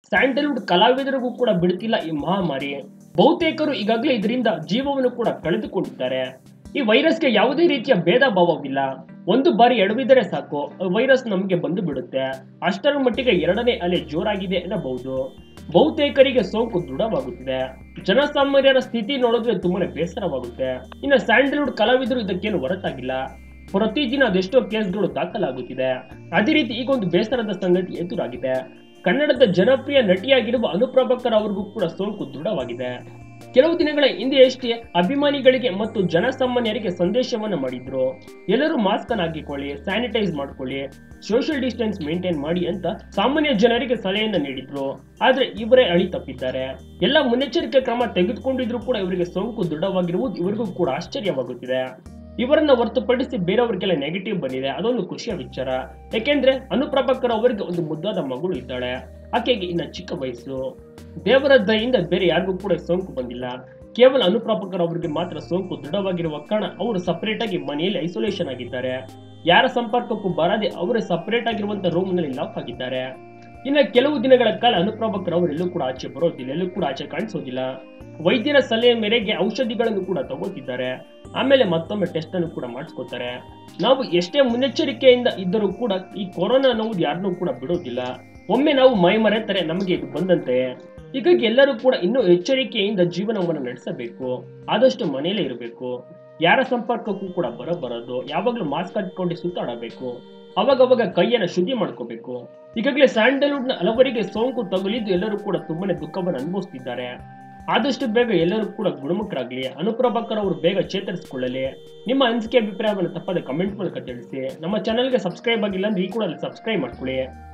Sandalwood ಕಲಾವಿದರಿಗೂ ಕೂಡ ಬಿಡ್ತಿಲ್ಲ ಈ ಮಹಾಮಾರಿ ಬಹುತೇಕರು ಈಗಾಗಲೇ ಇದರಿಂದ ಜೀವವನ್ನು ಕೂಡ ಕಳೆದುಕೊಂಡಿದ್ದಾರೆ ಈ ವೈರಸ್ಗೆ ಯಾವುದೇ ರೀತಿಯ ಭೇದ ಭಾವವಿಲ್ಲ ಒಂದು ಬಾರಿ ಎಡವಿದರೆ ಸಾಕು ವೈರಸ್ ನಮಗೆ ಬಂದು ಬಿಡುತ್ತೆ ಅಷ್ಟರ ಮಟ್ಟಿಗೆ ಎರಡನೇ ಅಲೆ ಜೋರಾಗಿದೆ ಎನ್ನಬಹುದು ಬಹುತೇಕರಿಗೆ ಸೋಂಕು ದೃಢವಾಗುತ್ತಿದೆ ಜನಸಾಮಾನ್ಯರ ಸ್ಥಿತಿ ನೋಡಿದ್ರೆ ತುಂಬಾನೇ ಬೇಸರವಾಗುತ್ತೆ ಇನ್ನು ಸ್ಯಾಂಡಲ್ವುಡ್ ಕಲಾವಿದರು ಇದಕ್ಕೇನು ಹೊರತಾಗಿಲ್ಲ ಪ್ರತಿದಿನ ಅದೆಷ್ಟೋ ಕೇಸ್ಗಳು ದಾಖಲಾಗುತ್ತಿದೆ ಅದೇ ರೀತಿ ಈಗ ಒಂದು ಬೇಸರದ ಸಂಗತಿ ಎದುರಾಗಿದೆ ಕನ್ನಡದ ಜನಪ್ರಿಯ ನಟಿಯಾಗಿರುವ ಅನುಪ್ರಭಾಕರ್ ಅವರಿಗೂ ಕೂಡ ಸೋಂಕು ದೃಢವಾಗಿದೆ ಕೆಲವು ದಿನಗಳ ಹಿಂದೆ ಅಷ್ಟೇ ಅಭಿಮಾನಿಗಳಿಗೆ ಮತ್ತು ಜನಸಾಮಾನ್ಯರಿಗೆ ಸಂದೇಶವನ್ನ ಮಾಡಿದ್ರು ಎಲ್ಲರೂ ಮಾಸ್ಕ್ ಅನ್ನು ಹಾಕಿಕೊಳ್ಳಿ ಸ್ಯಾನಿಟೈಸ್ ಮಾಡ್ಕೊಳ್ಳಿ ಸೋಷಿಯಲ್ ಡಿಸ್ಟೆನ್ಸ್ ಮೇಂಟೈನ್ ಮಾಡಿ ಅಂತ ಸಾಮಾನ್ಯ ಜನರಿಗೆ ಸಲಹೆಯನ್ನ ನೀಡಿದ್ರು ಆದ್ರೆ ಇವರೇ ಅಳಿ ತಪ್ಪಿದ್ದಾರೆ ಎಲ್ಲ ಮುನ್ನೆಚ್ಚರಿಕೆ ಕ್ರಮ ತೆಗೆದುಕೊಂಡಿದ್ರು ಕೂಡ ಇವರಿಗೆ ಸೋಂಕು ದೃಢವಾಗಿರುವುದು ಇವರಿಗೂ ಕೂಡ ಆಶ್ಚರ್ಯವಾಗುತ್ತಿದೆ ಇವರನ್ನ ಹೊರತುಪಡಿಸಿ ಬೇರೆಯವರಿಗೆಲ್ಲ ನೆಗೆಟಿವ್ ಬಂದಿದೆ ಅದೊಂದು ಖುಷಿಯ ವಿಚಾರ ಯಾಕೆಂದ್ರೆ ಅನುಪ್ರಭಾಕರ್ ಅವರಿಗೆ ಒಂದು ಮುದ್ದಾದ ಮಗಳು ಇದ್ದಾಳೆ ಆಕೆಗೆ ಇನ್ನ ಚಿಕ್ಕ ವಯಸ್ಸು ದೇವರ ದಯಿಂದ ಬೇರೆ ಯಾರಿಗೂ ಕೂಡ ಸೋಂಕು ಬಂದಿಲ್ಲ ಕೇವಲ ಅನುಪ್ರಭಾಕರ್ ಅವರಿಗೆ ಮಾತ್ರ ಸೋಂಕು ದೃಢವಾಗಿರುವ ಕಾರಣ ಅವರು ಸಪರೇಟ್ ಆಗಿ ಮನೆಯಲ್ಲಿ ಐಸೋಲೇಷನ್ ಆಗಿದ್ದಾರೆ ಯಾರ ಸಂಪರ್ಕಕ್ಕೂ ಬರದೆ ಅವರೇ ಸಪರೇಟ್ ಆಗಿರುವಂತ ರೂಮ್ ನಲ್ಲಿ ಲಾಕ್ ಆಗಿದ್ದಾರೆ ಇನ್ನು ಕೆಲವು ದಿನಗಳ ಕಾಲ ಅನುಪ್ರಭಾಕರ್ ಅವರು ಎಲ್ಲೂ ಕೂಡ ಆಚೆ ಬರೋದಿಲ್ಲ ಎಲ್ಲೂ ಕೂಡ ಆಚೆ ಕಾಣಿಸೋದಿಲ್ಲ ವೈದ್ಯರ ಸಲಹೆ ಮೇರೆಗೆ ಔಷಧಿಗಳನ್ನು ಕೂಡ ತಗೋತಿದ್ದಾರೆ ಆಮೇಲೆ ಮತ್ತೊಮ್ಮೆ ಟೆಸ್ಟ್ ಅನ್ನು ಕೂಡ ಮಾಡಿಸ್ಕೊತಾರೆ ನಾವು ಎಷ್ಟೇ ಮುನ್ನೆಚ್ಚರಿಕೆಯಿಂದ ಇದ್ದರೂ ಕೂಡ ಈ ಕೊರೋನಾ ಅನ್ನೋದು ಯಾರನ್ನೂ ಕೂಡ ಬಿಡೋದಿಲ್ಲ ಒಮ್ಮೆ ನಾವು ಮೈ ಮರೆತರೆ ನಮಗೆ ಇದು ಬಂದಂತೆ ಹೀಗಾಗಿ ಎಲ್ಲರೂ ಕೂಡ ಇನ್ನೂ ಎಚ್ಚರಿಕೆಯಿಂದ ಜೀವನವನ್ನು ನಡೆಸಬೇಕು ಆದಷ್ಟು ಮನೆಯಲ್ಲೇ ಇರಬೇಕು ಯಾರ ಸಂಪರ್ಕಕ್ಕೂ ಕೂಡ ಬರಬಾರದು ಯಾವಾಗಲೂ ಮಾಸ್ಕ್ ಹಾಕಿಕೊಂಡು ಸುತ್ತಾಡಬೇಕು ಅವಾಗವಾಗ ಕೈಯನ್ನ ಶುದ್ಧಿ ಮಾಡ್ಕೋಬೇಕು ಈಗಾಗಲೇ ಸ್ಯಾಂಡಲ್ವುಡ್ ನ ಹಲವರಿಗೆ ಸೋಂಕು ತಗುಲಿದ್ದು ಎಲ್ಲರೂ ಕೂಡ ತುಂಬಾನೇ ದುಃಖವನ್ನು ಅನುಭವಿಸ್ತಿದ್ದಾರೆ ಆದಷ್ಟು ಬೇಗ ಎಲ್ಲರೂ ಕೂಡ ಗುಣಮುಖರಾಗ್ಲಿ ಅನುಪ್ರಭಾಕರ್ ಅವರು ಬೇಗ ಚೇತರಿಸಿಕೊಳ್ಳಲಿ ನಿಮ್ಮ ಅನಿಸಿಕೆ ಅಭಿಪ್ರಾಯವನ್ನು ತಪ್ಪದೆ ಕಮೆಂಟ್ ಮೂಲಕ ತಿಳಿಸಿ ನಮ್ಮ ಚಾನಲ್ಗೆ ಸಬ್ಸ್ಕ್ರೈಬ್ ಆಗಿಲ್ಲ ಅಂದ್ರೆ ಈ ಕೂಡ ಸಬ್ಸ್ಕ್ರೈಬ್ ಮಾಡ್ಕೊಳ್ಳಿ